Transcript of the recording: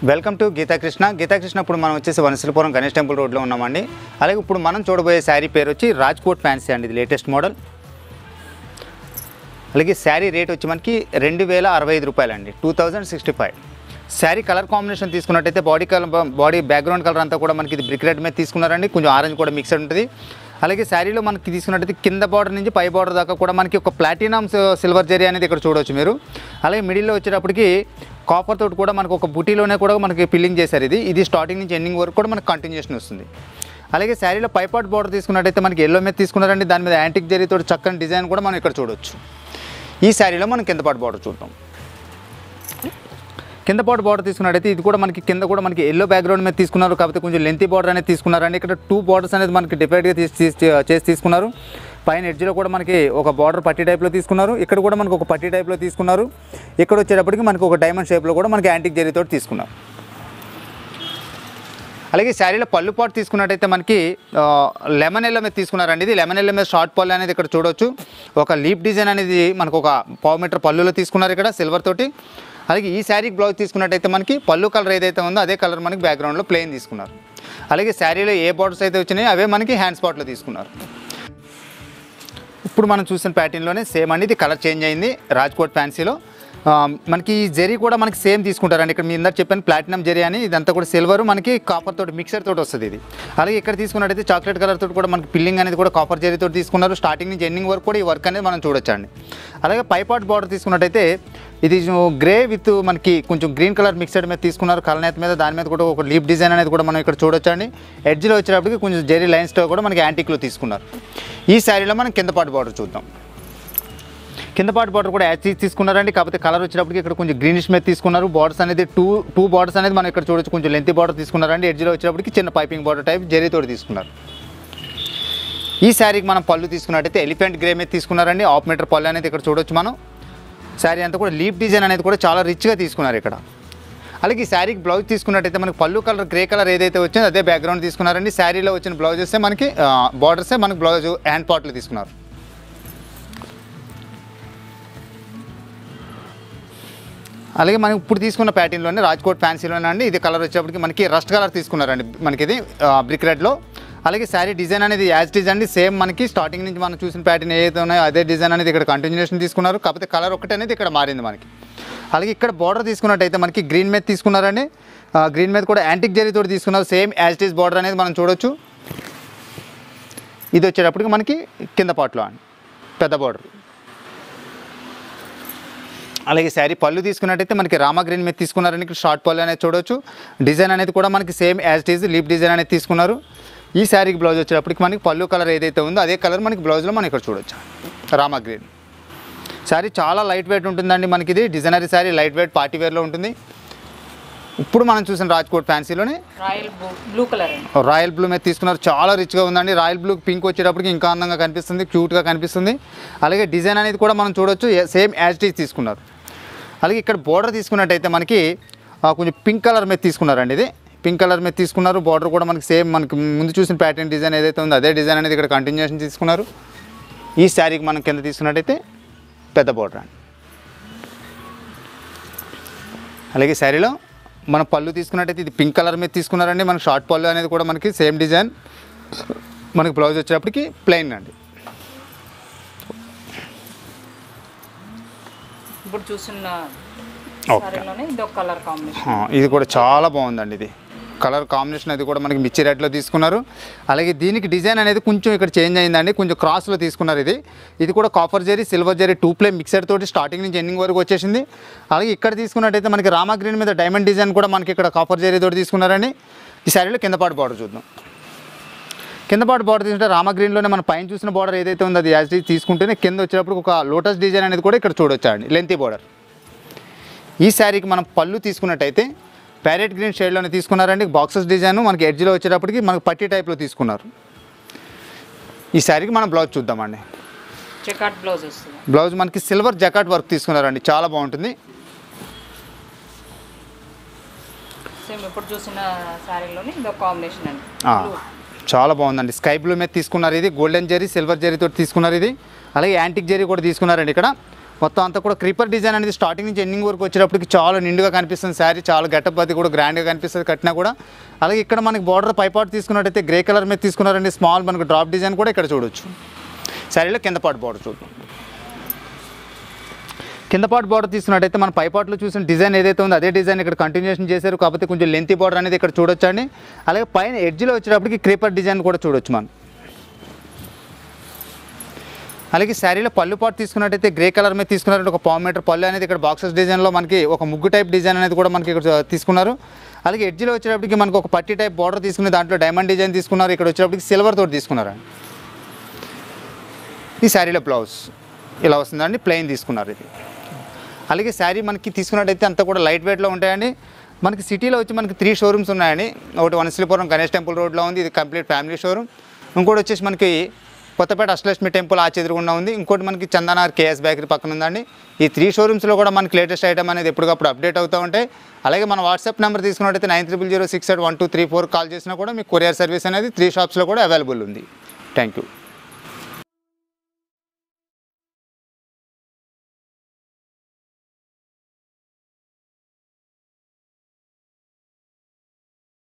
welcome to Geetha Krishna Geetha Krishna ఇప్పుడు మనం వచ్చేసి వనశిలపురం గణేష్ టెంపుల్ రోడ్లో ఉన్నామండి అలాగే ఇప్పుడు మనం చూడబోయే శారీ పేరు వచ్చి రాజ్కోట్ ఫ్యాన్సీ అండి ఇది లేటెస్ట్ మోడల్ అలాగే శారీ రేట్ వచ్చి మనకి రెండు వేల అరవై ఐదు రూపాయలండి two thousand sixty five sari colour combination తీసుకున్నట్టయితే body colour body background colour అంతా కూడా మనకి ఇది బ్రిక్ రెడ్ మీద తీసుకున్నారండి కొంచెం ఆరెంజ్ కూడా మిక్స్డ్ ఉంటుంది అలాగే శారీలో మనకి తీసుకున్నట్టయితే కింద బార్డర్ నుంచి పై బార్డర్ దాకా కూడా మనకి ఒక ప్లాటినం సిల్వర్ జరీ అనేది ఇక్కడ చూడవచ్చు మీరు అలాగే మిడిల్లో వచ్చేటప్పటికి కాపర్ తోటి కూడా మనకు ఒక బుటీలోనే కూడా మనకి ఫిల్లింగ్ చేశారు ఇది ఇది స్టార్టింగ్ నుంచి ఎండింగ్ వరకు కూడా మనకి కంటిన్యూషన్ వస్తుంది అలాగే శారీలో పైపాట్ బార్డర్ తీసుకున్నట్టయితే మనకి ఎల్లో మీద తీసుకున్నారండి దాని మీద యాంటిక్ జరీతో చక్కని డిజైన్ కూడా మనం ఇక్కడ చూడొచ్చు ఈ శారీలో మనం కింద పాటు బార్డర్ చూద్దాం కింద పాటు బార్డర్ తీసుకున్నట్టయితే ఇది కూడా మనకి కింద కూడా మనకి ఎల్లో బ్యాక్గ్రౌండ్ మీద తీసుకున్నారు కాకపోతే కొంచెం లెంతీ బార్డర్ అనేది తీసుకున్నారండి ఇక్కడ టూ బార్డర్స్ అనేది మనకి డిఫరెంట్గా తీసి తీసి- చేసి తీసుకున్నారు పైన ఎడ్జ్లో కూడా మనకి ఒక బార్డర్ పట్టి టైప్లో తీసుకున్నారు ఇక్కడ కూడా మనకి ఒక పట్టి టైప్లో తీసుకున్నారు ఇక్కడ వచ్చేటప్పటికి మనకి ఒక డైమండ్ షేప్లో కూడా మనకి యాంటిక్ జరీతో తీసుకున్నారు అలాగే శారీలో పళ్ళు పాటు తీసుకున్నట్టయితే మనకి ఆ, లెమన్ ఎల్లో మీద తీసుకున్నారండి ఇది లెమన్ ఎల్లో మీద షార్ట్ పళ్ళు అనేది ఇక్కడ చూడొచ్చు ఒక లీప్ డిజైన్ అనేది మనకు ఒక పావు మీటర్ పళ్ళులో తీసుకున్నారు ఇక్కడ సిల్వర్ తోటి అలాగే ఈ శారీకి బ్లౌజ్ తీసుకున్నట్టయితే మనకి పళ్ళు కలర్ ఏదైతే ఉందో అదే కలర్ మనకి బ్యాక్గ్రౌండ్లో ప్లెయిన్ తీసుకున్నారు అలాగే శారీలో ఏ బార్డర్స్ అయితే వచ్చినాయో అవే మనకి హ్యాండ్ స్పాట్లో తీసుకున్నారు ఇప్పుడు మనం చూసిన ప్యాటర్న్లోనే సేమ్ అండి ఇది కలర్ చేంజ్ అయింది రాజ్కోట్ ఫ్యాన్సీలో ఆ, మనకి ఈ జరీ కూడా మనకి సేమ్ తీసుకుంటారండి ఇక్కడ మీ ఇందాక చెప్పాను ప్లాటినం జరీ అని ఇదంతా కూడా సిల్వర్ మనకి కాపర్ తోటి మిక్సర్ తోటి వస్తుంది ఇది అలాగే ఇక్కడ తీసుకున్నట్టయితే చాక్లెట్ కలర్ తోటి కూడా మనకి పిల్లింగ్ అనేది కూడా కాపర్ జరీ తోటి తీసుకున్నారు స్టార్టింగ్ నుంచి ఎండింగ్ వరకు కూడా ఈ వర్క్ అనేది మనం చూడొచ్చండి అలాగే పైపాట్ బార్డర్ తీసుకున్నట్టయితే ఇది గ్రే విత్ మనకి కొంచెం గ్రీన్ కలర్ మిక్సర్ మీద తీసుకున్నారు కలనేత మీద దాని మీద కూడా ఒక లీప్ డిజైన్ అనేది కూడా మనం ఇక్కడ చూడొచ్చండి ఎడ్జ్లో వచ్చేటప్పటికి కొంచెం జెరీ లైన్స్తో కూడా మనకి యాంటిక్లో తీసుకున్నారు ఈ శారీలో మనం కింద పాటు బార్డర్ చూద్దాం కింద పాటు బార్డర్ కూడా యాచ్ తీసుకున్నారండి కాకపోతే కలర్ వచ్చేటప్పటికి ఇక్కడ కొంచెం గ్రీనిష్ మీద తీసుకున్నారు బార్డర్స్ అనేది టూ టూ బార్డర్స్ అనేది మనం ఇక్కడ చూడొచ్చు కొంచెం లెంతీ బార్డర్ తీసుకున్నారండి ఎడ్జ్లో వచ్చేటప్పటికి చిన్న పైపింగ్ బార్డర్ టైప్ జరీతోటి తీసుకున్నారు ఈ శారీకి మనం పళ్ళు తీసుకున్నట్టయితే ఎలిఫెంట్ గ్రే మీద తీసుకున్నారండి హాఫ్ మీటర్ పళ్ళు అనేది ఇక్కడ చూడొచ్చు మనం శారీ అంతా కూడా లీప్ డిజైన్ అనేది కూడా చాలా రిచ్గా తీసుకున్నారు ఇక్కడ అలాగే ఈ శారీకి బ్లౌజ్ తీసుకున్నట్టయితే మనకి పళ్ళు కలర్ గ్రే కలర్ ఏదైతే వచ్చిందో అదే బ్యాక్గ్రౌండ్ తీసుకున్నారండి శారీలో వచ్చిన బ్లౌజెస్ మనకి బార్డర్సే మనకి బ్లౌజ్ హ్యాండ్ పాట్లు తీసుకున్నారు అలాగే మనం ఇప్పుడు తీసుకున్న ప్యాటర్న్లోనే రాజ్కోట్ ఫ్యాన్సీలోనే అండి ఇది కలర్ వచ్చేప్పటికి మనకి రస్ట్ కలర్ తీసుకున్నారండి మనకి ఇది బ్రిక్ రెడ్లో అలాగే శారీ డిజైన్ అనేది యాజ్ డిజైన్ అండి సేమ్ మనకి స్టార్టింగ్ నుంచి మనం చూసిన ప్యాటర్న్ ఏదైతే ఉన్నాయో అదే డిజైన్ అనేది ఇక్కడ కంటిన్యూషన్ తీసుకున్నారు కాకపోతే కలర్ ఒకటి అనేది ఇక్కడ మారింది మనకి అలాగే ఇక్కడ బార్డర్ తీసుకున్నట్టయితే మనకి గ్రీన్ మీద తీసుకున్నారండి గ్రీన్ మీద కూడా యాంటిక్ జరీతో తీసుకున్నారు సేమ్ యాజ్ డిజ్ బార్డర్ అనేది మనం చూడొచ్చు ఇది వచ్చేటప్పటికి మనకి కింద పాటలో అండి పెద్ద బార్డర్ అలాగే శారీ పళ్ళు తీసుకున్నట్టయితే మనకి రామా గ్రీన్ మీద తీసుకున్నారని ఇక్కడ షార్ట్ పళ్ళు అనేది చూడొచ్చు డిజైన్ అనేది కూడా మనకి same as is leaf design అనేది తీసుకున్నారు ఈ శారీకి బ్లౌజ్ వచ్చేటప్పటికి మనకి పళ్ళు కలర్ ఏదైతే ఉందో అదే కలర్ మనకి బ్లౌజ్లో మనం ఇక్కడ చూడొచ్చు రామా గ్రీన్ శారీ చాలా లైట్ వెయిట్ ఉంటుందండి మనకి ఇది designer sari light weight party వేర్లో ఉంటుంది ఇప్పుడు మనం చూసిన రాజ్కోట్ ఫ్యాన్సీలోనే రాయల్ బ్లూ బ్లూ కలర్ అండి రాయల్ బ్లూ మీద తీసుకున్నారు చాలా రిచ్గా ఉందండి రాయల్ బ్లూ పింక్ వచ్చేటప్పటికి ఇంకా అందంగా కనిపిస్తుంది క్యూట్గా కనిపిస్తుంది అలాగే డిజైన్ అనేది కూడా మనం చూడొచ్చు సేమ్ యాజ్ టీజ్ తీసుకున్నారు అలాగే ఇక్కడ బోర్డర్ తీసుకున్నట్టయితే మనకి ఆ, కొంచెం పింక్ కలర్ మీద తీసుకున్నారండి ఇది పింక్ కలర్ మీద తీసుకున్నారు బార్డర్ కూడా మనకి సేమ్ మనకి ముందు చూసిన ప్యాటర్న్ డిజైన్ ఏదైతే ఉందో అదే డిజైన్ అనేది ఇక్కడ కంటిన్యూషన్ తీసుకున్నారు ఈ శారీకి మనం కింద తీసుకున్నట్టయితే పెద్ద బార్డర్ అండి అలాగే శారీలో మన పళ్ళు తీసుకున్నట్టయితే ఇది పింక్ కలర్ మీద తీసుకున్నారండి మనకి షార్ట్ పళ్ళు అనేది కూడా మనకి సేమ్ డిజైన్ మనకి బ్లౌజ్ వచ్చేటప్పటికి ప్లెయిన్ అండి ఇప్పుడు చూసిన ఓకే సారీలోనే ఇది ఒక కలర్ కాంబినేషన్ ఆ, ఇది కూడా చాలా బాగుందండి ఇది కలర్ కాంబినేషన్ అది కూడా మనకి మిర్చి రెడ్లో తీసుకున్నారు అలాగే దీనికి డిజైన్ అనేది కొంచెం ఇక్కడ చేంజ్ అయిందండి కొంచెం క్రాస్లో తీసుకున్నారు ఇది ఇది కూడా copper zari silver zari two ply mixer తోటి స్టార్టింగ్ నుంచి ఎండింగ్ వరకు వచ్చేసింది అలాగే ఇక్కడ తీసుకున్నట్టయితే మనకి రామా గ్రీన్ మీద డైమండ్ డిజైన్ కూడా మనకి ఇక్కడ కాపర్ జరీ తోటి తీసుకున్నారండి ఈ శారీలో కింద పాటు బార్డర్ చూద్దాం కింద పాటు బార్డర్ తీసుకుంటే రామా గ్రీన్లోనే మన పైన చూసిన బార్డర్ ఏదైతే ఉందో అది యాజ్ డీజ్ తీసుకుంటేనే కింద వచ్చేటప్పుడు ఒక లోటస్ డిజైన్ అనేది కూడా ఇక్కడ చూడొచ్చండి లెంతీ బార్డర్ ఈ శారీకి మనం పళ్ళు తీసుకున్నట్టయితే ప్యారెట్ గ్రీన్ షేడ్లోనే తీసుకున్నారండి బాక్సెస్ డిజైన్ మనకి ఎడ్జ్లో వచ్చేటప్పటికి మనకి పట్టి టైప్లో తీసుకున్నారు ఈ శారీకి మనం బ్లౌజ్ చూద్దామండి చెకాట్ బ్లౌజ్ వస్తుంది బ్లౌజ్ మనకి సిల్వర్ జకాట్ వర్క్ తీసుకున్నారండి చాలా బాగుంటుంది సేమ్ ఇప్పుడు చూసిన సారీలోనే ఇది ఒక కాంబినేషన్ అండి ఆ, చాలా బాగుందండి స్కై బ్లూ మీద తీసుకున్నారు ఇది గోల్డెన్ జరీ సిల్వర్ జరీతో తీసుకున్నారు ఇది అలాగే యాంటిక్ జరీ కూడా తీసుకున్నారండి ఇక్కడ మొత్తం అంతా కూడా క్రీపర్ డిజైన్ అనేది స్టార్టింగ్ నుంచి ఎండింగ్ వరకు వచ్చేటప్పటికి చాలా నిండుగా కనిపిస్తుంది శారీ చాలా గెటప్ అది కూడా గ్రాండ్గా కనిపిస్తుంది కట్టినా కూడా అలాగే ఇక్కడ మనకి బార్డర్ పైపాటు తీసుకున్నట్టయితే గ్రే కలర్ మీద తీసుకున్నారండి స్మాల్ మనకు డ్రాప్ డిజైన్ కూడా ఇక్కడ చూడొచ్చు శారీలో కింద పాటు బార్డర్ చూద్దాం కింద పాటు బార్డర్ తీసుకున్నట్టయితే మన పైపాట్లో చూసిన డిజైన్ ఏదైతే ఉందో అదే డిజైన్ ఇక్కడ కంటిన్యూషన్ చేశారు కాకపోతే కొంచెం లెంతీ బార్డర్ అనేది ఇక్కడ చూడొచ్చు అండి అలాగే పైన ఎడ్జ్లో వచ్చేటప్పటికి క్రీపర్ డిజైన్ కూడా చూడొచ్చు మనం అలాగే శారీలో పళ్ళు పాటు తీసుకున్నట్టయితే గ్రే కలర్ మీద తీసుకున్నారంటే ఒక పావు మీటర్ పళ్ళు అనేది ఇక్కడ బాక్సెస్ డిజైన్లో మనకి ఒక ముగ్గు టైప్ డిజైన్ అనేది కూడా మనకి ఇక్కడ తీసుకున్నారు అలాగే ఎడ్జ్లో వచ్చేటప్పటికి మనకు ఒక పట్టి టైప్ బార్డర్ తీసుకుని దాంట్లో డైమండ్ డిజైన్ తీసుకున్నారు ఇక్కడ వచ్చేటప్పటికి సిల్వర్ తోటి తీసుకున్నారు ఈ శారీలో బ్లౌజ్ ఇలా వస్తుందండి ప్లెయిన్ తీసుకున్నారు ఇది అలాగే శారీ మనకి తీసుకున్నట్టయితే అంతా కూడా లైట్ వెయిట్లో ఉంటాయండి మనకి సిటీలో వచ్చి మనకి త్రీ షోరూమ్స్ ఉన్నాయండి ఒకటి వనశ్రీపురం గణేష్ టెంపుల్ రోడ్లో ఉంది ఇది కంప్లీట్ ఫ్యామిలీ షోరూమ్ ఇంకోటి వచ్చేసి మనకి కొత్తపేట అష్టలక్ష్మి టెంపుల్ ఆ చెదురుగుండా ఉంది ఇంకోటి మనకి చందనార్ కేఎస్ బేకరీ పక్కన ఉందండి ఈ త్రీ షోరూమ్స్లో కూడా మనకి లేటెస్ట్ ఐటమ్ అనేది ఎప్పటికప్పుడు అప్డేట్ అవుతూ ఉంటాయి అలాగే మన వాట్సాప్ నెంబర్ తీసుకున్నట్టయితే nine triple zero six eight one two three four call చేసినా కూడా మీకు కొరియర్ సర్వీస్ అనేది త్రీ షాప్స్లో కూడా అవైలబుల్ ఉంది థ్యాంక్ యూ